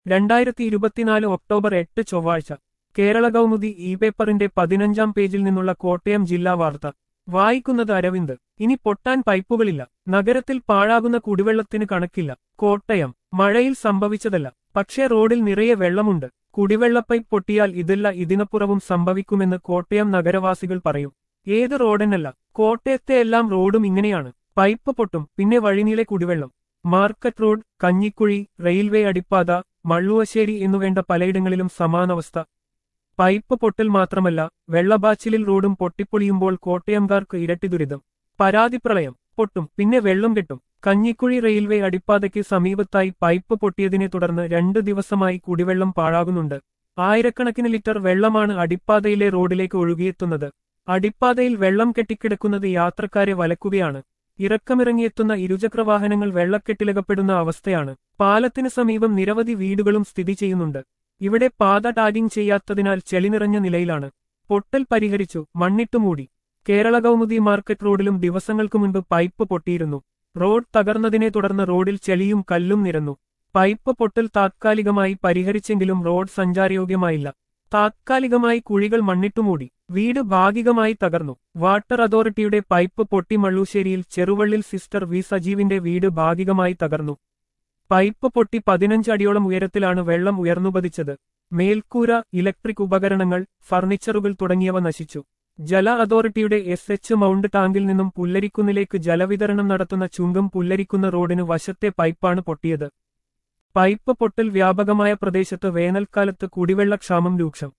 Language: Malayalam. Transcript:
രണ്ടായിരത്തി ഇരുപത്തിനാല് ഒക്ടോബർ എട്ട് ചൊവ്വാഴ്ച കേരള കൗമുദി ഇ പേപ്പറിന്റെ പതിനഞ്ചാം പേജിൽ നിന്നുള്ള കോട്ടയം ജില്ലാ വാർത്ത വായിക്കുന്നത് അരവിന്ദ് ഇനി പൊട്ടാൻ പൈപ്പുകളില്ല നഗരത്തിൽ പാഴാകുന്ന കുടിവെള്ളത്തിന് കണക്കില്ല കോട്ടയം മഴയിൽ സംഭവിച്ചതല്ല പക്ഷേ റോഡിൽ നിറയെ വെള്ളമുണ്ട് കുടിവെള്ള പൈപ്പ് പൊട്ടിയാൽ ഇതല്ല ഇതിനപ്പുറവും സംഭവിക്കുമെന്ന് കോട്ടയം നഗരവാസികൾ പറയും ഏത് റോഡെന്നല്ല കോട്ടയത്തെ എല്ലാം റോഡും ഇങ്ങനെയാണ് പൈപ്പ് പൊട്ടും പിന്നെ വഴിനീളെ കുടിവെള്ളം മാർക്കറ്റ് റോഡ് കഞ്ഞിക്കുഴി റെയിൽവേ അടിപ്പാത മള്ളുവശ്ശേരി എന്നുവേണ്ട പലയിടങ്ങളിലും സമാനവസ്ഥ പൈപ്പ് പൊട്ടൽ മാത്രമല്ല വെള്ളബാച്ചിലിൽ റോഡും പൊട്ടിപ്പൊളിയുമ്പോൾ കോട്ടയംകാർക്ക് ഇരട്ടി ദുരിതം പരാതിപ്രളയം പൊട്ടും പിന്നെ വെള്ളം കെട്ടും കഞ്ഞിക്കുഴി റെയിൽവേ അടിപ്പാതയ്ക്ക് സമീപത്തായി പൈപ്പ് പൊട്ടിയതിനെ തുടർന്ന് രണ്ടു ദിവസമായി കുടിവെള്ളം പാഴാകുന്നുണ്ട് ആയിരക്കണക്കിന് ലിറ്റർ വെള്ളമാണ് അടിപ്പാതയിലെ റോഡിലേക്ക് ഒഴുകിയെത്തുന്നത് അടിപ്പാതയിൽ വെള്ളം കെട്ടിക്കിടക്കുന്നത് യാത്രക്കാരെ വലക്കുകയാണ് ഇറക്കമിറങ്ങിയെത്തുന്ന ഇരുചക്രവാഹനങ്ങൾ വെള്ളക്കെട്ടിലകപ്പെടുന്ന അവസ്ഥയാണ് പാലത്തിന് സമീപം നിരവധി വീടുകളും സ്ഥിതി ചെയ്യുന്നുണ്ട് ഇവിടെ പാത ടാഗിംഗ് ചെയ്യാത്തതിനാൽ ചെളി നിറഞ്ഞ നിലയിലാണ് പൊട്ടൽ പരിഹരിച്ചു മണ്ണിട്ടുമൂടി കേരള കൗമുദി മാർക്കറ്റ് റോഡിലും ദിവസങ്ങൾക്കു മുൻപ് പൈപ്പ് പൊട്ടിയിരുന്നു റോഡ് തകർന്നതിനെ തുടർന്ന് റോഡിൽ ചെളിയും കല്ലും നിരന്നു പൈപ്പ് പൊട്ടൽ താത്കാലികമായി പരിഹരിച്ചെങ്കിലും റോഡ് സഞ്ചാരയോഗ്യമായില്ല താത്കാലികമായി കുഴികൾ മണ്ണിട്ടുമൂടി വീട് ഭാഗികമായി തകർന്നു വാട്ടർ അതോറിറ്റിയുടെ പൈപ്പ് പൊട്ടി മള്ളൂശ്ശേരിയിൽ ചെറുവള്ളിൽ സിസ്റ്റർ വി സജീവിന്റെ വീട് ഭാഗികമായി തകർന്നു പൈപ്പ് പൊട്ടി പതിനഞ്ച് അടിയോളം ഉയരത്തിലാണ് വെള്ളം ഉയർന്നുപതിച്ചത് മേൽക്കൂര ഇലക്ട്രിക് ഉപകരണങ്ങൾ ഫർണിച്ചറുകൾ തുടങ്ങിയവ നശിച്ചു ജല അതോറിറ്റിയുടെ എസ് എച്ച് മൗണ്ട് ടാങ്കിൽ നിന്നും പുല്ലരിക്കുന്നിലേക്ക് ജലവിതരണം നടത്തുന്ന ചുങ്കം പുല്ലരിക്കുന്ന റോഡിന് വശത്തെ പൈപ്പാണ് പൊട്ടിയത് പൈപ്പ് പൊട്ടൽ വ്യാപകമായ പ്രദേശത്ത് വേനൽക്കാലത്ത് കുടിവെള്ളക്ഷാമം രൂക്ഷം